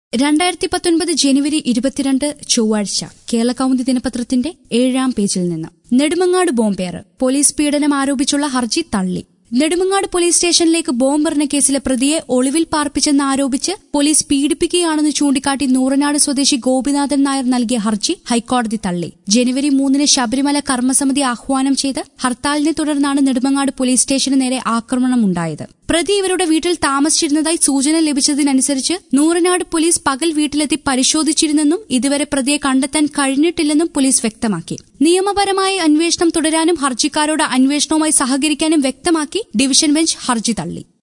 രണ്ടായിരത്തി പത്തൊൻപത് ജനുവരി ഇരുപത്തിരണ്ട് ചൊവ്വാഴ്ച കേരള കൗമുദി ദിനപത്രത്തിന്റെ ഏഴാം പേജിൽ നിന്ന് നെടുമങ്ങാട് ബോംബേറ് പോലീസ് പീഡനം ആരോപിച്ചുള്ള ഹർജി തള്ളി നെടുമങ്ങാട് പോലീസ് സ്റ്റേഷനിലേക്ക് ബോംബെറിഞ്ഞ കേസിലെ പ്രതിയെ ഒളിവിൽ പാർപ്പിച്ചെന്ന് ആരോപിച്ച് പോലീസ് പീഡിപ്പിക്കുകയാണെന്ന് ചൂണ്ടിക്കാട്ടി നൂറനാട് സ്വദേശി ഗോപിനാഥൻ നായർ നൽകിയ ഹർജി ഹൈക്കോടതി തള്ളി ജനുവരി മൂന്നിന് ശബരിമല കർമ്മസമിതി ആഹ്വാനം ചെയ്ത് ഹർത്താലിനെ തുടർന്നാണ് നെടുമങ്ങാട് പോലീസ് സ്റ്റേഷന് നേരെ ആക്രമണമുണ്ടായത് പ്രതി ഇവരുടെ വീട്ടിൽ താമസിച്ചിരുന്നതായി സൂചന ലഭിച്ചതിനനുസരിച്ച് നൂറനാട് പോലീസ് പകൽ വീട്ടിലെത്തി പരിശോധിച്ചിരുന്നെന്നും ഇതുവരെ പ്രതിയെ കണ്ടെത്താൻ കഴിഞ്ഞിട്ടില്ലെന്നും പോലീസ് വ്യക്തമാക്കി നിയമപരമായ അന്വേഷണം തുടരാനും ഹർജിക്കാരോട് അന്വേഷണവുമായി സഹകരിക്കാനും വ്യക്തമാക്കി ഡിവിഷൻ ബെഞ്ച് ഹർജി തള്ളി